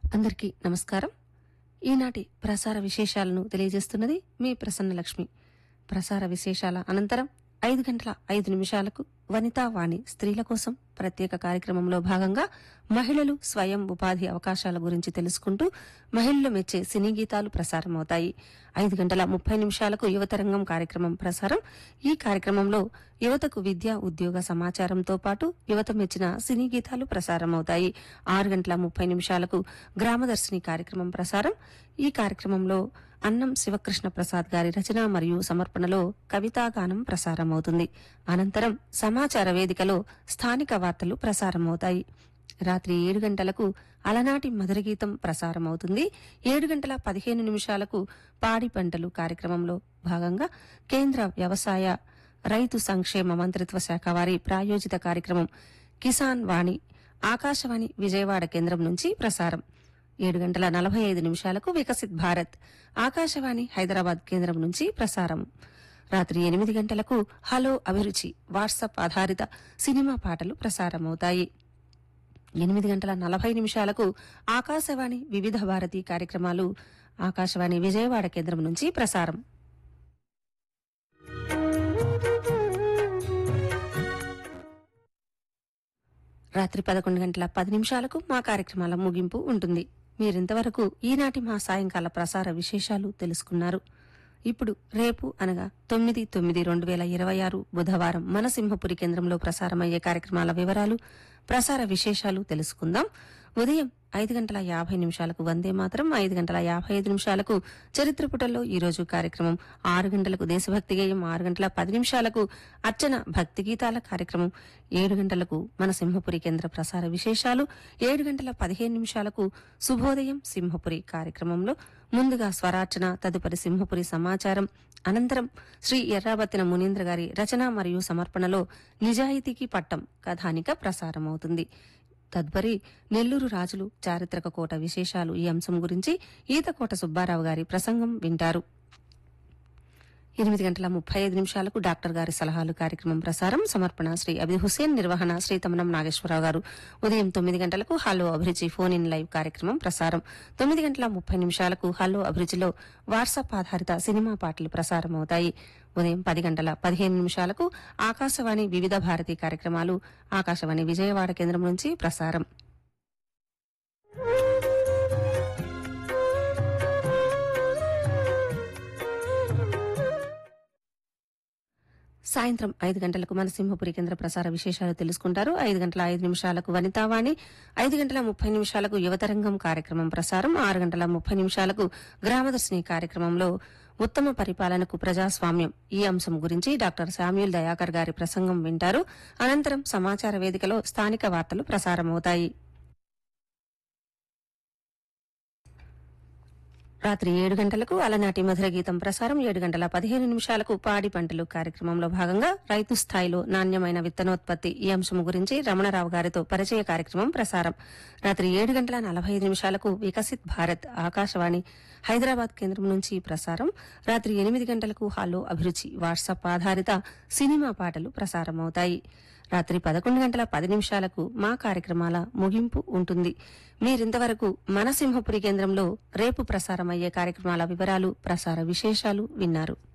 అందరికీ నమస్కారం ఈనాటి ప్రసార విశేషాలను తెలియజేస్తున్నది మీ ప్రసన్న లక్ష్మి ప్రసార విశేషాల అనంతరం ఐదు గంటల ఐదు నిమిషాలకు వనితా వాణి స్త్రీల కోసం ప్రత్యేక కార్యక్రమంలో భాగంగా మహిళలు స్వయం ఉపాధి అవకాశాల గురించి తెలుసుకుంటూ మహిళలు మెచ్చే సినీ గీతాలు ప్రసారమవుతాయి ఐదు గంటల ముప్పై నిమిషాలకు యువతరంగం కార్యక్రమం ప్రసారం ఈ కార్యక్రమంలో యువతకు విద్య ఉద్యోగ సమాచారంతో పాటు యువత మెచ్చిన సినీ గీతాలు ప్రసారమవుతాయి ఆరు గంటల ముప్పై నిమిషాలకు గ్రామదర్శిని కార్యక్రమం ప్రసారం ఈ కార్యక్రమంలో అన్నం శివకృష్ణ ప్రసాద్ గారి రచన మరియు సమర్పణలో కవితాగానం ప్రసారమవుతుంది అనంతరం సమాచార వేదికలో స్థానిక వార్తలు ప్రసారమవుతాయి రాత్రి ఏడు గంటలకు అలనాటి మధుర గీతం ప్రసారమవుతుంది ఏడు గంటల పదిహేను నిమిషాలకు పాడి పంటలు కార్యక్రమంలో భాగంగా కేంద్ర వ్యవసాయ రైతు సంక్షేమ మంత్రిత్వ శాఖ వారి ప్రాయోజిత కార్యక్రమం కిసాన్ వాణి ఆకాశవాణి విజయవాడ కేంద్రం నుంచి ప్రసారం ఏడు గంటల నలభై ఐదు నిమిషాలకు వికసిత్ భారత్ ఆకాశవాణి హైదరాబాద్ కేంద్రం నుంచి ప్రసారం రాత్రి ఎనిమిది గంటలకు హలో అభిరుచి వాట్సాప్ ఆధారిత సినిమా పాటలు ప్రసారమవుతాయి ఎనిమిది గంటల నలభై నిమిషాలకు ఆకాశవాణి వివిధ భారతి కార్యక్రమాలు ఆకాశవాణి విజయవాడ కేంద్రం నుంచి ప్రసారం రాత్రి పదకొండు గంటల పది నిమిషాలకు మా కార్యక్రమాల ముగింపు ఉంటుంది మీరింతవరకు ఈనాటి మా సాయంకాల ప్రసార విశేషాలు తెలుసుకున్నారు ఇప్పుడు రేపు అనగా తొమ్మిది తొమ్మిది రెండు వేల ఇరవై ఆరు బుధవారం మన సింహపురి కేంద్రంలో ప్రసారమయ్యే కార్యక్రమాల వివరాలు ప్రసార విశేషాలు తెలుసుకుందాం ఉదయం ఐదు గంటల యాభై నిమిషాలకు వందే మాత్రం ఐదు గంటల యాభై ఐదు నిమిషాలకు చరిత్ర పుటల్లో ఈ రోజు కార్యక్రమం ఆరు గంటలకు దేశభక్తి గేయం ఆరు గంటల పది నిమిషాలకు అర్చన భక్తి గీతాల కార్యక్రమం ఏడు గంటలకు మన సింహపురి కేంద్ర ప్రసార విశేషాలు ఏడు గంటల పదిహేను నిమిషాలకు శుభోదయం సింహపురి కార్యక్రమంలో ముందుగా స్వరార్చన తదుపరి సింహపురి సమాచారం అనంతరం శ్రీ ఎర్రాబత్తిన మునీంద్ర గారి రచన మరియు సమర్పణలో నిజాయితీకి పట్టం కథానిక ప్రసారమవుతుంది తదుపరి నెల్లూరు రాజులు చారిత్రక కోట విశేషాలు ఈ అంశం గురించి ఈతకోట సుబ్బారావు గారి ప్రసంగం వింటారు ఎనిమిది గంటల ముప్పై ఐదు నిమిషాలకు డాక్టర్ గారి సలహాలు కార్యక్రమం ప్రసారం సమర్పణ శ్రీ అబి హుసేన్ నిర్వహణ శ్రీ తమనం నాగేశ్వరరావు గారు ఉదయం తొమ్మిది గంటలకు హలో అభిరుచి ఫోన్ ఇన్ లైవ్ కార్యక్రమం ప్రసారం తొమ్మిది గంటల ముప్పై నిమిషాలకు హలో అభిరుచిలో వాట్సాప్ ఆధారిత సినిమా పాటలు ప్రసారం అవుతాయి ఉదయం పది గంటల పదిహేను నిమిషాలకు ఆకాశవాణి వివిధ భారతి కార్యక్రమాలు ఆకాశవాణి విజయవాడ కేంద్రం నుంచి ప్రసారం సాయంత్రం ఐదు గంటలకు మన సింహపురి కేంద్ర ప్రసార విశేషాలు తెలుసుకుంటారు ఐదు గంటల ఐదు నిమిషాలకు వనితావాణి ఐదు గంటల ముప్పై నిమిషాలకు యువతరంగం కార్యక్రమం ప్రసారం ఆరు గంటల ముప్పై నిమిషాలకు గ్రామదర్శిని కార్యక్రమంలో ఉత్తమ పరిపాలనకు ప్రజాస్వామ్యం ఈ అంశం గురించి డాక్టర్ శామ్యూల్ దయాకర్ గారి ప్రసంగం వింటారు అనంతరం సమాచార వేదికలో స్థానిక వార్తలు ప్రసారమవుతాయి రాత్రి ఏడు గంటలకు అలనాటి మధుర గీతం ప్రసారం ఏడు గంటల పదిహేను నిమిషాలకు పాడి పంటలు కార్యక్రమంలో భాగంగా రైతు స్థాయిలో నాణ్యమైన విత్తనోత్పత్తి ఈ అంశం గురించి రమణరావు గారితో పరిచయ కార్యక్రమం ప్రసారం రాత్రి ఏడు గంటల నలభై ఐదు నిమిషాలకు వికసిత్ భారత్ ఆకాశవాణి హైదరాబాద్ కేంద్రం నుంచి ప్రసారం రాత్రి ఎనిమిది గంటలకు హాల్లో అభిరుచి వాట్సాప్ ఆధారిత సినిమా పాటలు ప్రసారమవుతాయి రాత్రి పదకొండు గంటల పది నిమిషాలకు మా కార్యక్రమాల ముగింపు ఉంటుంది మీరింతవరకు మన సింహపురి కేంద్రంలో రేపు ప్రసారమయ్యే కార్యక్రమాల వివరాలు ప్రసార విశేషాలు విన్నారు